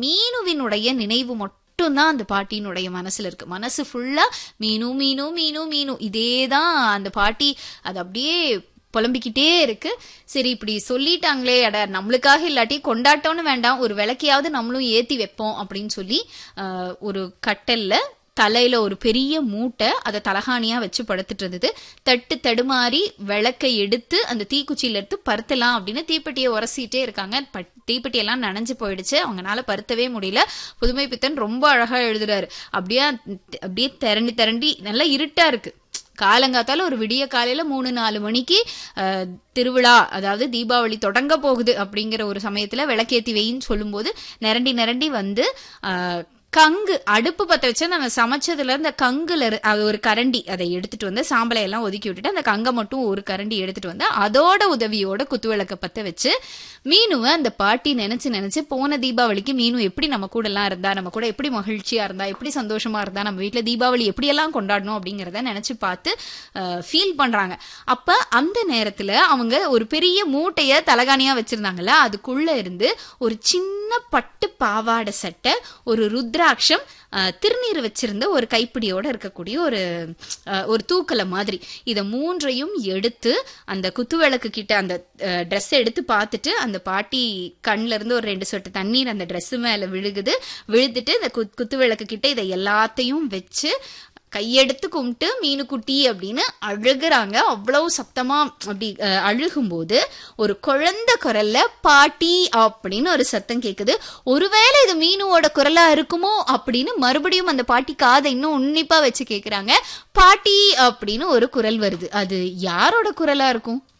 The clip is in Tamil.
மீனுவினுடைய நினைவு மட்டும்தான் அந்த பாட்டியினுடைய மனசுல இருக்கு மனசு ஃபுல்லா மீனு மீனு மீனு மீனு இதேதான் அந்த பாட்டி அது அப்படியே புலம்பிக்கிட்டே இருக்கு சரி இப்படி சொல்லிட்டாங்களே அட நம்மளுக்காக இல்லாட்டி கொண்டாட்டம்னு வேண்டாம் ஒரு விளக்கையாவது நம்மளும் ஏத்தி வைப்போம் அப்படின்னு சொல்லி ஆஹ், ஒரு கட்டல்ல தலையில ஒரு பெரிய மூட்டை அதை தலகாணியா வச்சு படுத்துட்டு இருந்தது தட்டு தடுமாறி விளக்கை எடுத்து அந்த தீக்குச்சியில எடுத்து பருத்தலாம் அப்படின்னு தீப்பெட்டியை உரசிட்டே இருக்காங்க பட்- தீப்பெட்டி எல்லாம் நனைஞ்சு போயிடுச்சு அவங்கனால பருத்தவே முடியல புதுமை பித்தன் ரொம்ப அழகா எழுதுறாரு அப்படியே அப்படியே திரண்டி திரண்டி நல்லா இருட்டா இருக்கு காலங்காத்தால ஒரு விடிய காலையில மூணு நாலு மணிக்கு அஹ், திருவிழா அதாவது தீபாவளி தொடங்க போகுது அப்படிங்கிற ஒரு சமயத்துல விளக்கேத்தி வெயின்னு சொல்லும்போது நிரண்டி நிரண்டி வந்து அஹ், கங்கு அடுப்பு பத்த வச்சு நம்ம சமைச்சதுல இந்த கங்குல இரு- அது ஒரு கரண்டி அதை எடுத்துட்டு வந்து சாம்பலை எல்லாம் ஒதுக்கி விட்டுட்டு அந்த கங்கை மட்டும் ஒரு கரண்டி எடுத்துட்டு வந்து அதோட உதவியோட குத்துவிளக்க பத்த வச்சு மீனுவை அந்த பாட்டி நினைச்சு நினைச்சு போன தீபாவளிக்கு மீனு எப்படி நம்ம கூட எல்லாம் இருந்தா நம்ம கூட எப்படி மகிழ்ச்சியா இருந்தா எப்படி சந்தோஷமா இருந்தா நம்ம வீட்ல தீபாவளி எப்படி எல்லாம் கொண்டாடணும் அப்படிங்கறத நினைச்சு பார்த்து ஃபீல் பண்றாங்க அப்ப அந்த நேரத்துல அவங்க ஒரு பெரிய மூட்டைய தலகாணியா வச்சிருந்தாங்கல்ல அதுக்குள்ள இருந்து ஒரு சின்ன பட்டு பாவாடை சட்டை ஒரு ருத்ராட்சம் அஹ், திருநீர் வச்சிருந்த ஒரு கைப்பிடியோட இருக்கக்கூடிய ஒரு அஹ், ஒரு தூக்கல மாதிரி இத மூன்றையும் எடுத்து அந்த குத்துவிளக்கு கிட்ட அந்த ட்ரெஸ் எடுத்து பார்த்துட்டு அந்த பாட்டி கண்ணுல இருந்து ஒரு ரெண்டு சொட்டு தண்ணீர் அந்த Dress மேல விழுகுது விழுந்துட்டு இந்த குத்- குத்துவிளக்கு கிட்ட இதை எல்லாத்தையும் வச்சு கையெடுத்து கும்பிட்டு மீனுக்குட்டி அப்படின்னு அழுகுறாங்க அவ்வளவு சத்தமா அப்படி அஹ், அழுகும்போது ஒரு குழந்தை குரல்ல பாட்டி அப்படின்னு ஒரு சத்தம் கேக்குது ஒருவேளை இது மீனுவோட குரலா இருக்குமோ அப்படின்னு மறுபடியும் அந்த பாட்டி காதை இன்னும் உன்னிப்பா வச்சு கேக்குறாங்க பாட்டி அப்படின்னு ஒரு குரல் வருது அது யாரோட குரலா இருக்கும்